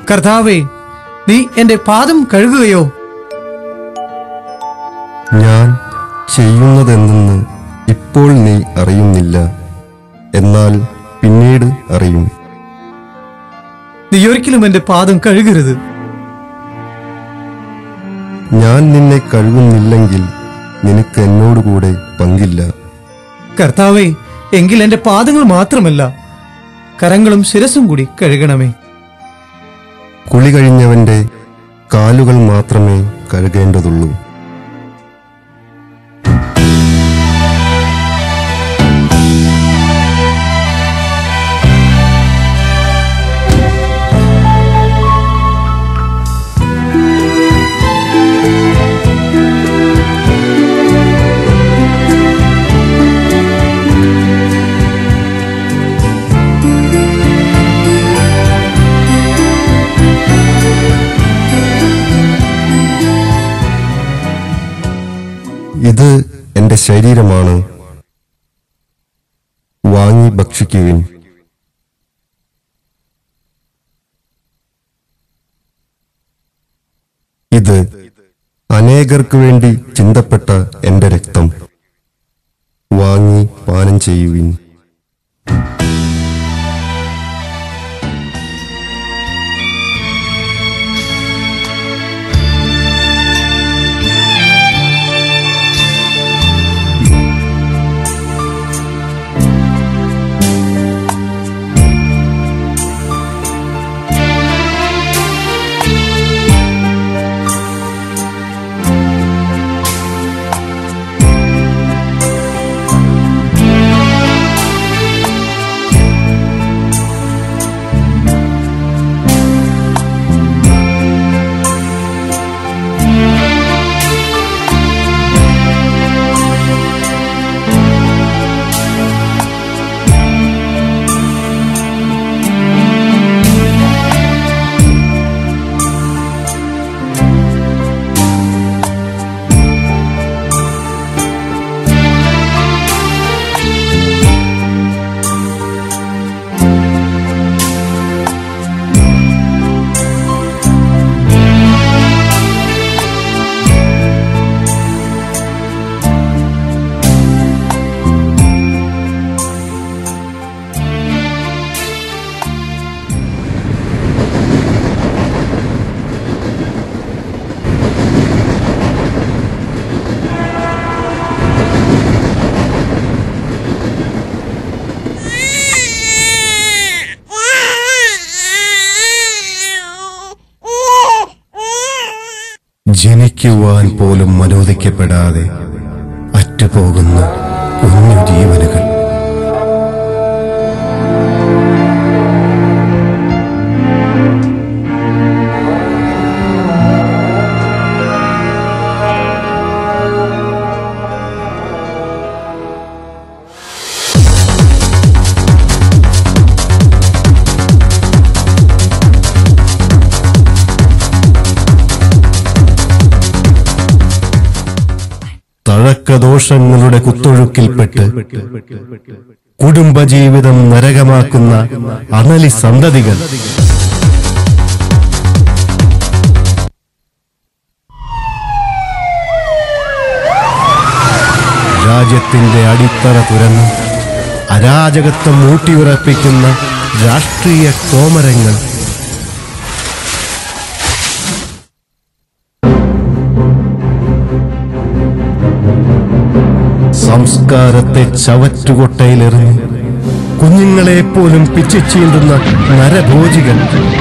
കർത്താവേ നീ എന്റെ പാദം കഴുകുകയോ ഞാൻ ചെയ്യുന്നതെന്തെന്ന് ഇപ്പോൾ നീ അറിയുന്നില്ല എന്നാൽ പിന്നീട് അറിയും നീ ഒരിക്കലും എന്റെ പാദം കഴുകരുത് ഞാൻ നിന്നെ കഴുകുന്നില്ലെങ്കിൽ നിനക്ക് എന്നോടുകൂടെ പങ്കില്ല കർത്താവേ എങ്കിൽ എന്റെ പാദങ്ങൾ മാത്രമല്ല കരങ്ങളും ശിരസും കൂടി കഴുകണമേ കുളി കഴിഞ്ഞവന്റെ കാലുകൾ മാത്രമേ കഴുകേണ്ടതുള്ളൂ ഇത് എന്റെ ശരീരമാണ് വാങ്ങി ഭക്ഷിക്കുകയും ഇത് അനേകർക്ക് വേണ്ടി ചിന്തപ്പെട്ട എന്റെ രക്തം വാങ്ങി പാനം ചെയ്യുവിൻ ജനിക്കുവാൻ പോലും അനുവദിക്കപ്പെടാതെ അറ്റുപോകുന്ന കുഞ്ഞു ജീവനുകൾ തഴക്കദോഷങ്ങളുടെ കുത്തൊഴുക്കിൽപ്പെട്ട് കുടുംബജീവിതം നരകമാക്കുന്ന അനലി സന്തതികൾ രാജ്യത്തിന്റെ അടിത്തറ തുരന്ന് അരാജകത്വം ഊട്ടിയുറപ്പിക്കുന്ന രാഷ്ട്രീയ കോമരങ്ങൾ സംസ്കാരത്തെ ചവറ്റുകൊട്ടയിലെറിഞ്ഞ് കുഞ്ഞുങ്ങളെ പോലും പിച്ചിച്ചീന്തുന്ന നരഭോജികൾ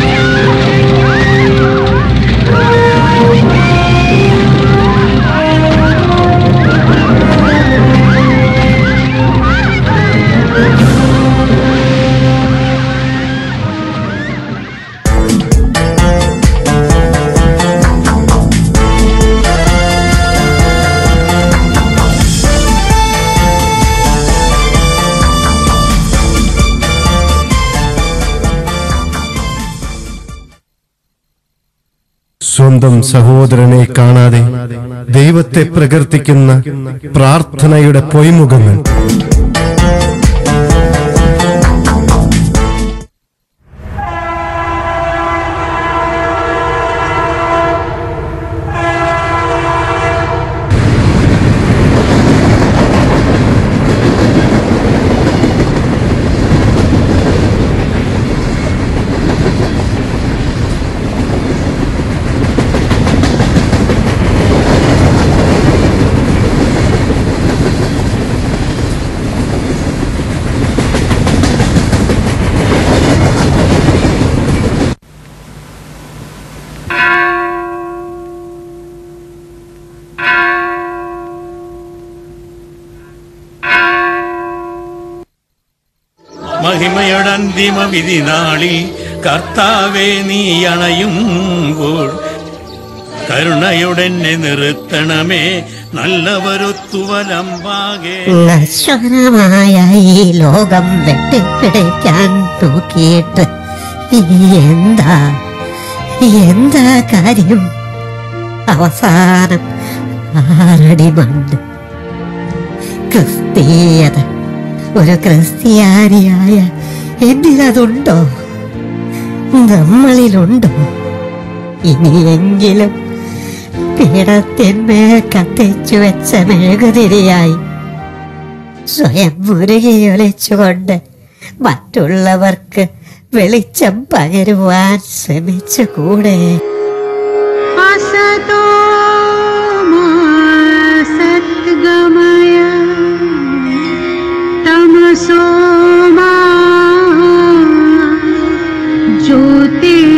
സ്വന്തം സഹോദരനെ കാണാതെ ദൈവത്തെ പ്രകീർത്തിക്കുന്ന പ്രാർത്ഥനയുടെ പൊയ്മുഖങ്ങൾ മഹിമയുടെ അന്തിമ വിധി നാളിൽ കർത്താവെ നീ അണയുമ്പോൾ കരുണയുടെന്നെ നിർത്തണമേ നല്ലവരൊത്തുവലമ്പാകെ നശ്വരമായ ഈ ലോകം വെട്ടിപ്പിടിക്കാൻ നോക്കിയിട്ട് എന്താ എന്താ കാര്യം അവസാനം ആറടി മണ്ണ് ക്രിസ്തീയത ഒരു ക്രിസ്ത്യാനിയായ എന്നിലതുണ്ടോ നമ്മളിലുണ്ടോ ഇനിയെങ്കിലും പീഠത്തിന്മേൽ കത്തിച്ചു വെച്ച മെഴുകുതിരിയായി സ്വയം മുരുകിയൊലിച്ചുകൊണ്ട് മറ്റുള്ളവർക്ക് വെളിച്ചം പകരുവാൻ ശ്രമിച്ചുകൂടെ असतो मा सद्गमय तमसो मा ज्योतिर्गमय